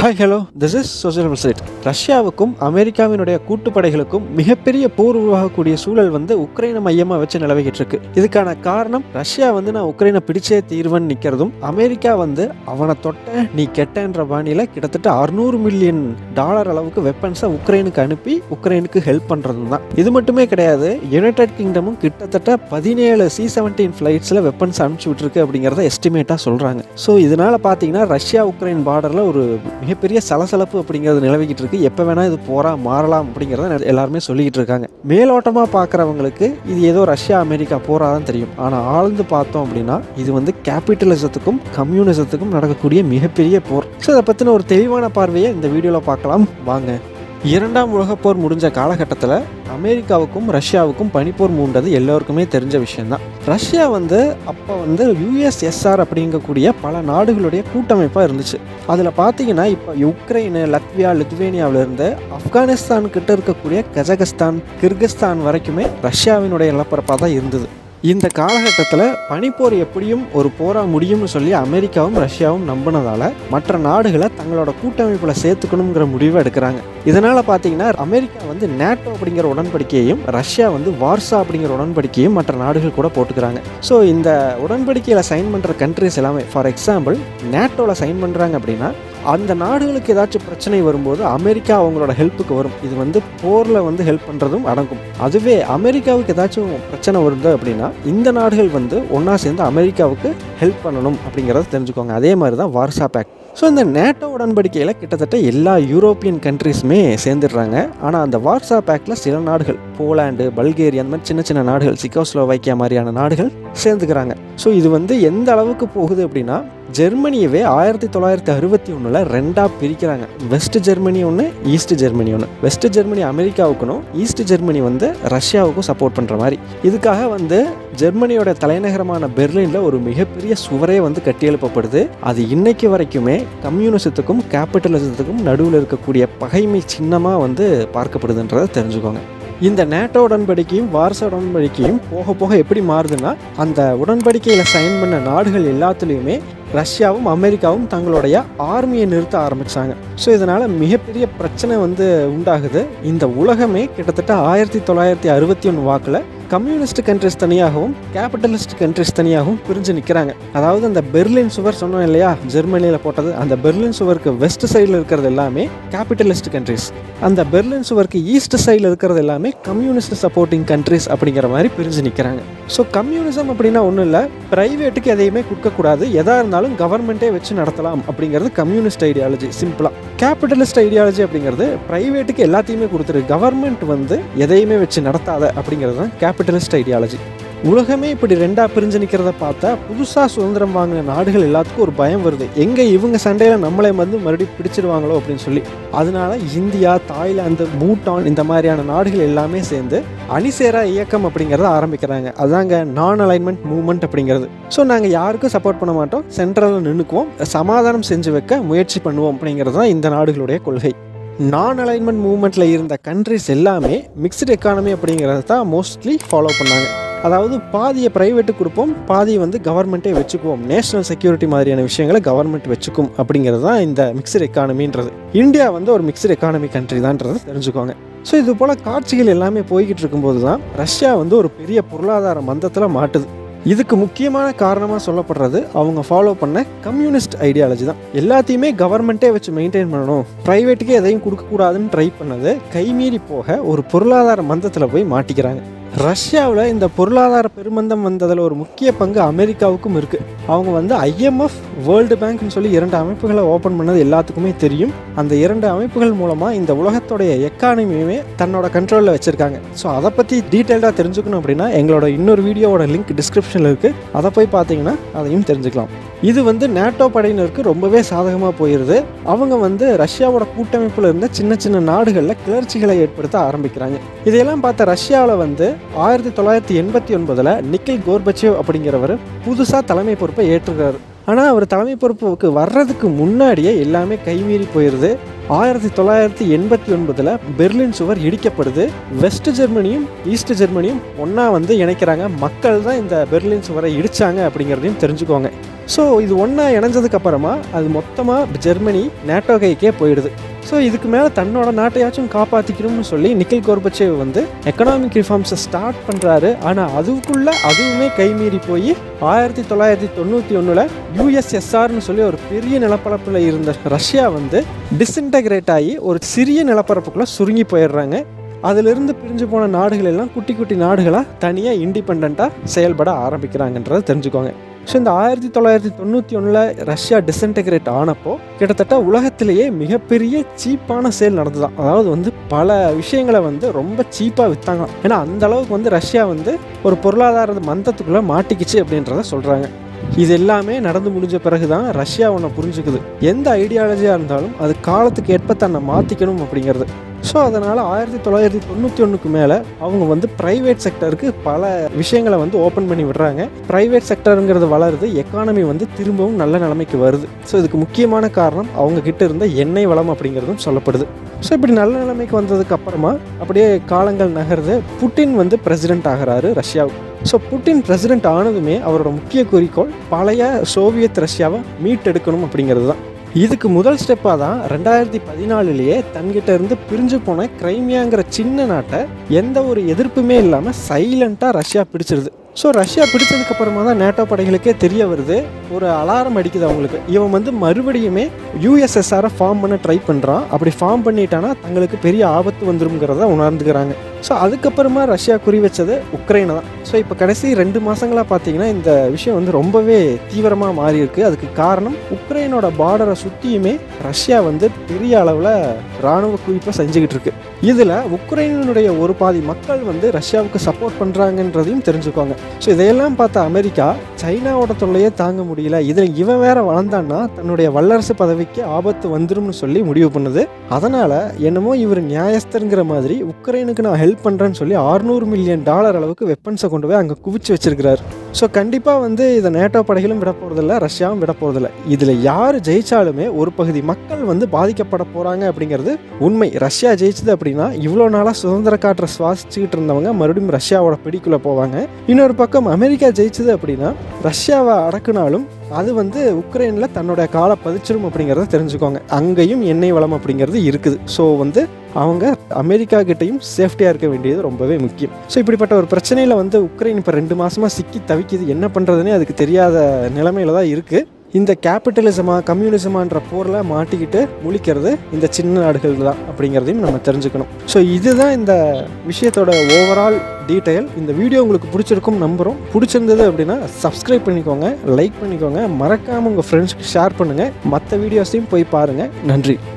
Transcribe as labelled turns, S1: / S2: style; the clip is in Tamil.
S1: hi hello this is social website ரஷ்யாவுக்கும் அமெரிக்காவினுடைய கூட்டுப்படைகளுக்கும் மிகப்பெரிய போர் உருவாகக்கூடிய சூழல் வந்து உக்ரைனை மையமாக வச்சு நிலவிக்கிட்டு இருக்கு இதுக்கான காரணம் ரஷ்யா வந்து நான் உக்ரைனை பிடிச்சே தீர்வன் நிற்கிறதும் அமெரிக்கா வந்து அவனை தொட்ட நீ கெட்டன்ற பாணியில் கிட்டத்தட்ட அறுநூறு மில்லியன் டாலர் அளவுக்கு வெப்பன்ஸை உக்ரைனுக்கு அனுப்பி உக்ரைனுக்கு ஹெல்ப் பண்ணுறதும் தான் இது மட்டுமே கிடையாது யுனைடெட் கிங்டமும் கிட்டத்தட்ட பதினேழு சி செவன்டீன் ஃப்ளைட்ஸில் வெப்பன்ஸ் அனுப்பிச்சு விட்டுருக்கு அப்படிங்கிறத எஸ்டிமேட்டாக சொல்கிறாங்க ஸோ இதனால் பார்த்தீங்கன்னா ரஷ்யா உக்ரைன் பார்டரில் ஒரு மிகப்பெரிய சலசலப்பு அப்படிங்கிறது நிலவிக்கிட்டு இருக்கு எப்போ வேணால் இது போரா மாறலாம் அப்படிங்கிறத நெ- எல்லாருமே சொல்லிக்கிட்டு இருக்காங்க மேலோட்டமாக பார்க்குறவங்களுக்கு இது ஏதோ ரஷ்யா அமெரிக்கா போரா தான் தெரியும் ஆனால் ஆழ்ந்து பார்த்தோம் அப்படின்னா இது வந்து கேபிட்டலிசத்துக்கும் கம்யூனிசத்துக்கும் நடக்கக்கூடிய மிகப்பெரிய போர் ஸோ இதை பற்றின ஒரு தெளிவான பார்வையை இந்த வீடியோவில் பார்க்கலாம் வாங்க இரண்டாம் உலகப் போர் முடிஞ்ச காலகட்டத்தில் அமெரிக்காவுக்கும் ரஷ்யாவுக்கும் பனிப்போர் மூண்டது எல்லோருக்குமே தெரிஞ்ச விஷயம்தான் ரஷ்யா வந்து அப்போ வந்து யுஎஸ்எஸ்ஆர் அப்படிங்கக்கூடிய பல நாடுகளுடைய கூட்டமைப்பாக இருந்துச்சு அதில் பார்த்தீங்கன்னா இப்போ யுக்ரைனு லத்வியா லித்வேனியாவிலிருந்து ஆப்கானிஸ்தான் கிட்ட இருக்கக்கூடிய கஜகஸ்தான் கிர்கிஸ்தான் வரைக்குமே ரஷ்யாவினுடைய நிலப்பரப்பாக தான் இருந்தது இந்த காலகட்டத்தில் பனிப்போர் எப்படியும் ஒரு போராக முடியும்னு சொல்லி அமெரிக்காவும் ரஷ்யாவும் நம்பினதால மற்ற நாடுகளை தங்களோட கூட்டமைப்பில் சேர்த்துக்கணுங்கிற முடிவை எடுக்கிறாங்க இதனால் பார்த்தீங்கன்னா அமெரிக்கா வந்து நேட்டோ அப்படிங்கிற உடன்படிக்கையையும் ரஷ்யா வந்து வார்சா அப்படிங்கிற உடன்படிக்கையும் மற்ற நாடுகள் கூட போட்டுக்கிறாங்க ஸோ இந்த உடன்படிக்கையில் சைன் பண்ணுற கண்ட்ரிஸ் எல்லாமே ஃபார் எக்ஸாம்பிள் நேட்டோவில் சைன் பண்ணுறாங்க அப்படின்னா அந்த நாடுகளுக்கு ஏதாச்சும் பிரச்சனை வரும்போது அமெரிக்கா அவங்களோட ஹெல்ப்புக்கு வரும் இது வந்து போரில் வந்து ஹெல்ப் பண்ணுறதும் அடங்கும் அதுவே அமெரிக்காவுக்கு ஏதாச்சும் பிரச்சனை வருது அப்படின்னா இந்த நாடுகள் வந்து ஒன்றா சேர்ந்து அமெரிக்காவுக்கு ஹெல்ப் பண்ணணும் அப்படிங்கிறத தெரிஞ்சுக்கோங்க அதே மாதிரி தான் வார்சா பேக் ஸோ இந்த நேட்டோ உடன்படிக்கையில் கிட்டத்தட்ட எல்லா யூரோப்பியன் கண்ட்ரீஸுமே சேர்ந்துடுறாங்க ஆனால் அந்த வார்சா பேக்கில் சில நாடுகள் போலாண்டு பல்கேரியா அந்த மாதிரி சின்ன சின்ன நாடுகள் சிக்கோஸ்லோவைக்கியா மாதிரியான நாடுகள் சேர்ந்துக்கிறாங்க ஸோ இது வந்து எந்த அளவுக்கு போகுது அப்படின்னா ஜெர்மனியவே ஆயிரத்தி தொள்ளாயிரத்தி அறுபத்தி ஒன்றில் ரெண்டாக பிரிக்கிறாங்க வெஸ்ட் ஜெர்மனி ஒன்று ஈஸ்ட் ஜெர்மனி ஒன்று வெஸ்ட் ஜெர்மனி அமெரிக்காவுக்கும் ஈஸ்ட் ஜெர்மனி வந்து ரஷ்யாவுக்கும் சப்போர்ட் பண்ணுற மாதிரி இதுக்காக வந்து ஜெர்மனியோட தலைநகரமான பெர்லினில் ஒரு மிகப்பெரிய சுவரே வந்து கட்டியெழுப்பப்படுது அது இன்னைக்கு வரைக்குமே கம்யூனிசத்துக்கும் கேபிட்டலிசத்துக்கும் நடுவில் இருக்கக்கூடிய பகைமை சின்னமாக வந்து பார்க்கப்படுதுன்றதை தெரிஞ்சுக்கோங்க இந்த நேட்டோ உடன்படிக்கையும் வார்சா உடன்படிக்கையும் போக போக எப்படி மாறுதுன்னா அந்த உடன்படிக்கையில் சைன் பண்ண நாடுகள் எல்லாத்துலேயுமே ரஷ்யாவும் அமெரிக்காவும் தங்களுடைய ஆர்மியை நிறுத்த ஆரம்பித்தாங்க ஸோ இதனால் மிகப்பெரிய பிரச்சனை வந்து உண்டாகுது இந்த உலகமே கிட்டத்தட்ட ஆயிரத்தி தொள்ளாயிரத்தி அறுபத்தி ஒன்று வாக்கில் கம்யூனிஸ்ட் கண்ட்ரிஸ் தனியாகவும் கேபிட்டலிஸ்ட் கண்ட்ரிஸ் தனியாகவும் பிரிஞ்சு நிற்கிறாங்க அதாவது அந்த பெர்லின் சுவர் சொன்னோம் இல்லையா ஜெர்மனியில் போட்டது அந்த பெர்லின் சுவருக்கு வெஸ்ட் சைடில் இருக்கிறது எல்லாமே கேபிட்டலிஸ்ட் கண்ட்ரிஸ் அந்த பெர்லின் சுவருக்கு ஈஸ்ட் சைடில் இருக்கிறது எல்லாமே கம்யூனிஸ்ட் சப்போர்ட்டிங் கண்ட்ரிஸ் அப்படிங்கிற மாதிரி பிரிஞ்சு நிற்கிறாங்க ஸோ கம்யூனிசம் அப்படின்னா ஒன்றும் இல்லை ப்ரைவேட்டுக்கு எதையுமே கொடுக்கக்கூடாது எதாக இருந்தாலும் கவர்மெண்ட்டே வச்சு நடத்தலாம் அப்படிங்கிறது கம்யூனிஸ்ட் ஐடியாலஜி சிம்பிளாக கேபிட்டலிஸ்ட் ஐடியாலஜி அப்படிங்கிறது ப்ரைவேட்டுக்கு எல்லாத்தையுமே கொடுத்துரு கவர்மெண்ட் வந்து எதையுமே வச்சு நடத்தாத அப்படிங்கிறது தான் கேபிட்டலிஸ்ட் ஐடியாலஜி உலகமே இப்படி ரெண்டாக பிரிஞ்சு நிற்கிறத பார்த்தா புதுசாக சுதந்திரம் வாங்கின நாடுகள் எல்லாத்துக்கும் ஒரு பயம் வருது எங்கே இவங்க சண்டையில் நம்மளை வந்து மறுபடியும் பிடிச்சிடுவாங்களோ அப்படின்னு சொல்லி அதனால இந்தியா தாய்லாந்து பூட்டான் இந்த மாதிரியான நாடுகள் எல்லாமே சேர்ந்து அணிசேரா இயக்கம் அப்படிங்கிறத ஆரம்பிக்கிறாங்க அதாங்க நான் அலைன்மெண்ட் மூவ்மெண்ட் அப்படிங்கிறது ஸோ நாங்கள் யாருக்கும் சப்போர்ட் பண்ண மாட்டோம் சென்ட்ரலில் நின்றுக்குவோம் சமாதானம் செஞ்சு வைக்க முயற்சி பண்ணுவோம் அப்படிங்கிறது தான் இந்த நாடுகளுடைய கொள்கை நான் அலைன்மெண்ட் மூவ்மெண்ட்டில் இருந்த கண்ட்ரிஸ் எல்லாமே மிக்சடு எக்கானமி அப்படிங்கிறத தான் மோஸ்ட்லி ஃபாலோ பண்ணாங்க அதாவது பாதியை ப்ரைவேட்டுக்கு கொடுப்போம் பாதியை வந்து கவர்மெண்ட்டே வச்சுக்குவோம் நேஷனல் செக்யூரிட்டி மாதிரியான விஷயங்களை கவர்மெண்ட் வச்சுக்கும் அப்படிங்கிறது தான் இந்த மிக்சடு எக்கானமின்றது இந்தியா வந்து ஒரு மிக்சடு எக்கானமி கண்ட்ரி தான்ன்றதை தெரிஞ்சுக்கோங்க ஸோ இது போல் காட்சிகள் எல்லாமே போய்கிட்டு இருக்கும்போது தான் ரஷ்யா வந்து ஒரு பெரிய பொருளாதார மந்தத்தில் மாட்டுது இதுக்கு முக்கியமான காரணமாக சொல்லப்படுறது அவங்க ஃபாலோ பண்ண கம்யூனிஸ்ட் ஐடியாலஜி தான் எல்லாத்தையுமே கவர்மெண்ட்டே வச்சு மெயின்டைன் பண்ணணும் ப்ரைவேட்டுக்கு எதையும் கொடுக்கக்கூடாதுன்னு ட்ரை பண்ணது கைமீறி போக ஒரு பொருளாதார மந்தத்தில் போய் மாட்டிக்கிறாங்க ரஷ்யாவில் இந்த பொருளாதார பெருமந்தம் வந்ததில் ஒரு முக்கிய பங்கு அமெரிக்காவுக்கும் இருக்குது அவங்க வந்து ஐஎம்எஃப் வேர்ல்டு பேங்க்னு சொல்லி இரண்டு அமைப்புகளை ஓப்பன் பண்ணது எல்லாத்துக்குமே தெரியும் அந்த இரண்டு அமைப்புகள் மூலமாக இந்த உலகத்தோடைய எக்கானமியுமே தன்னோட கண்ட்ரோலில் வச்சுருக்காங்க ஸோ அதை பற்றி டீட்டெயில்டாக தெரிஞ்சுக்கணும் அப்படின்னா எங்களோட இன்னொரு வீடியோவோட லிங்க் டிஸ்கிரிப்ஷனில் இருக்குது அதை போய் பார்த்தீங்கன்னா அதையும் தெரிஞ்சுக்கலாம் இது வந்து நேட்டோ படையினருக்கு ரொம்பவே சாதகமாக போயிடுது அவங்க வந்து ரஷ்யாவோட கூட்டமைப்பில் இருந்த சின்ன சின்ன நாடுகளில் கிளர்ச்சிகளை ஏற்படுத்த ஆரம்பிக்கிறாங்க இதையெல்லாம் பார்த்த ரஷ்யாவில் வந்து ஆயிரத்தி தொள்ளாயிரத்தி எண்பத்தி ஒன்பதில் நிக்கில் கோர்பச்சேவ் அப்படிங்கிறவர் புதுசாக தலைமை பொறுப்பை ஏற்றுக்கிறார் ஆனால் அவர் தலைமை பொறுப்புக்கு வர்றதுக்கு முன்னாடியே எல்லாமே கைமீறி போயிடுது ஆயிரத்தி தொள்ளாயிரத்தி எண்பத்தி ஒன்பதில் பெர்லின் சுவர் இடிக்கப்படுது வெஸ்ட் ஜெர்மனியும் ஈஸ்ட் ஜெர்மனியும் ஒன்றா வந்து இணைக்கிறாங்க மக்கள் தான் இந்த பெர்லின் சுவரை இடித்தாங்க அப்படிங்கிறதையும் தெரிஞ்சுக்கோங்க ஸோ இது ஒன்றா இணைஞ்சதுக்கு அப்புறமா அது மொத்தமாக ஜெர்மனி நேட்டோ கைக்கே போயிடுது ஸோ இதுக்கு மேலே தன்னோட நாட்டையாச்சும் காப்பாற்றிக்கணும்னு சொல்லி நிக்கில் கோர்பச்சேவ் வந்து எக்கனாமிக் ரிஃபார்ம்ஸை ஸ்டார்ட் பண்ணுறாரு ஆனால் அதுக்குள்ளே அதுவுமே கைமீறி போய் ஆயிரத்தி தொள்ளாயிரத்தி தொண்ணூற்றி ஒன்றில் யூஎஸ்எஸ்ஆர்னு சொல்லி ஒரு பெரிய நிலப்பரப்பில் இருந்த ரஷ்யா வந்து டிஸ்இன்டகிரேட் ஆகி ஒரு சிறிய நிலப்பரப்புக்குள்ளே சுருங்கி போயிடுறாங்க அதிலிருந்து பிரிஞ்சு போன நாடுகள் எல்லாம் குட்டி குட்டி நாடுகளாக தனியாக இண்டிபெண்ட்டாக செயல்பட ஆரம்பிக்கிறாங்கன்றதை தெரிஞ்சுக்கோங்க ஸோ இந்த ஆயிரத்தி தொள்ளாயிரத்தி தொண்ணூற்றி ஒன்றில் ரஷ்யா டிஸ்இன்டகிரேட் ஆனப்போ கிட்டத்தட்ட உலகத்திலேயே மிகப்பெரிய சீப்பான சேல் நடந்துதான் அதாவது வந்து பல விஷயங்களை வந்து ரொம்ப சீப்பாக விற்றாங்களாம் ஏன்னா அந்த அளவுக்கு வந்து ரஷ்யா வந்து ஒரு பொருளாதார மந்தத்துக்குள்ளே மாட்டிக்கிச்சு அப்படின்றத சொல்கிறாங்க இது எல்லாமே நடந்து முடிஞ்ச பிறகு தான் ரஷ்யா ஒன்று புரிஞ்சுக்குது எந்த ஐடியாலஜியாக இருந்தாலும் அது காலத்துக்கு ஏற்ப தன்னை மாற்றிக்கணும் அப்படிங்கிறது ஸோ அதனால் ஆயிரத்தி தொள்ளாயிரத்தி தொண்ணூற்றி ஒன்றுக்கு மேலே அவங்க வந்து ப்ரைவேட் செக்டருக்கு பல விஷயங்களை வந்து ஓப்பன் பண்ணி விடுறாங்க ப்ரைவேட் செக்டருங்கிறது வளருது எக்கானமி வந்து திரும்பவும் நல்ல நிலைமைக்கு வருது ஸோ இதுக்கு முக்கியமான காரணம் அவங்க கிட்ட இருந்த எண்ணெய் வளம் அப்படிங்கிறதும் சொல்லப்படுது ஸோ இப்படி நல்ல நிலைமைக்கு வந்ததுக்கு அப்புறமா அப்படியே காலங்கள் நகருது புட்டின் வந்து பிரசிடென்ட் ஆகிறாரு ரஷ்யாவுக்கு ஸோ புட்டின் பிரசிடென்ட் ஆனதுமே அவரோட முக்கிய குறிக்கோள் பழைய சோவியத் ரஷ்யாவை மீட்டெடுக்கணும் அப்படிங்கிறது தான் இதுக்கு முதல் ஸ்டெப்பாக தான் ரெண்டாயிரத்தி பதினாலுலேயே தன்கிட்ட இருந்து பிரிஞ்சு போன கிரைமியாங்கிற சின்ன நாட்டை எந்த ஒரு எதிர்ப்புமே இல்லாமல் சைலண்ட்டாக ரஷ்யா பிடிச்சிருது ஸோ ரஷ்யா பிடிச்சதுக்கு அப்புறமா தான் நேட்டோ படைகளுக்கே தெரிய வருது ஒரு அலாரம் அடிக்குது அவங்களுக்கு இவன் வந்து மறுபடியுமே யூஎஸ்எஸ்ஆரை ஃபார்ம் பண்ண ட்ரை பண்ணுறான் அப்படி ஃபார்ம் பண்ணிட்டானா தங்களுக்கு பெரிய ஆபத்து வந்துருங்கிறத உணர்ந்துக்கிறாங்க ஸோ அதுக்கப்புறமா ரஷ்யா குறி வச்சது உக்ரைனை தான் ஸோ இப்போ கடைசி ரெண்டு மாதங்களாக பார்த்தீங்கன்னா இந்த விஷயம் வந்து ரொம்பவே தீவிரமாக மாறி இருக்கு அதுக்கு காரணம் உக்ரைனோட பார்டரை சுற்றியுமே ரஷ்யா வந்து பெரிய அளவில் இராணுவ குவிப்பை செஞ்சுக்கிட்டு இருக்கு இதில் உக்ரைனுடைய ஒரு பாதி மக்கள் வந்து ரஷ்யாவுக்கு சப்போர்ட் பண்ணுறாங்கன்றதையும் தெரிஞ்சுக்கோங்க ஸோ இதையெல்லாம் பார்த்த அமெரிக்கா சைனாவோட தொல்லையே தாங்க முடியல இதில் இவன் வேற வளர்ந்தான்னா தன்னுடைய வல்லரசு பதவிக்கு ஆபத்து வந்துரும்னு சொல்லி முடிவு பண்ணுது அதனால் என்னமோ இவர் நியாயஸ்தருங்கிற மாதிரி உக்ரைனுக்கு நான் ஹெல்ப் பண்ணுறேன்னு சொல்லி 600 மில்லியன் டாலர் அளவுக்கு வெப்பன்ஸை கொண்டு போய் அங்கே குவிச்சு வச்சிருக்கிறாரு ஸோ கண்டிப்பாக வந்து இதை நேட்டோ படைகளும் விட போகிறதில்ல ரஷ்யாவும் விட போகிறதில்ல இதில் யார் ஜெயிச்சாலுமே ஒரு பகுதி மக்கள் வந்து பாதிக்கப்பட போகிறாங்க அப்படிங்கிறது உண்மை ரஷ்யா ஜெயிச்சது அப்படின்னா இவ்வளோ நாளாக சுதந்திர காற்றை சுவாசிச்சுக்கிட்டு இருந்தவங்க மறுபடியும் ரஷ்யாவோட பிடிக்குள்ளே போவாங்க இன்னொரு பக்கம் அமெரிக்கா ஜெயிச்சது அப்படின்னா ரஷ்யாவை அடக்குனாலும் அது வந்து உக்ரைனில் தன்னோட காலை பதிச்சிரும் அப்படிங்கிறத தெரிஞ்சுக்கோங்க அங்கேயும் எண்ணெய் வளம் அப்படிங்கிறது இருக்குது ஸோ வந்து அவங்க அமெரிக்கா கிட்டேயும் சேஃப்டியாக இருக்க வேண்டியது ரொம்பவே முக்கியம் ஸோ இப்படிப்பட்ட ஒரு பிரச்சனையில் வந்து உக்ரைன் இப்போ ரெண்டு மாதமாக சிக்கி தவிக்குது என்ன பண்ணுறதுனே அதுக்கு தெரியாத நிலமையில தான் இருக்குது இந்த கேபிட்டலிசமா கம்யூனிசமான்ற போரில் மாட்டிக்கிட்டு முழிக்கிறது இந்த சின்ன நாடுகள் தான் அப்படிங்கிறதையும் நம்ம தெரிஞ்சுக்கணும் ஸோ இதுதான் இந்த விஷயத்தோட ஓவரால் டீட்டெயில் இந்த வீடியோ உங்களுக்கு பிடிச்சிருக்கும் நம்புகிறோம் பிடிச்சிருந்தது அப்படின்னா சப்ஸ்கிரைப் பண்ணிக்கோங்க லைக் பண்ணிக்கோங்க மறக்காமல் உங்கள் ஃப்ரெண்ட்ஸ்க்கு ஷேர் பண்ணுங்கள் மற்ற வீடியோஸையும் போய் பாருங்கள் நன்றி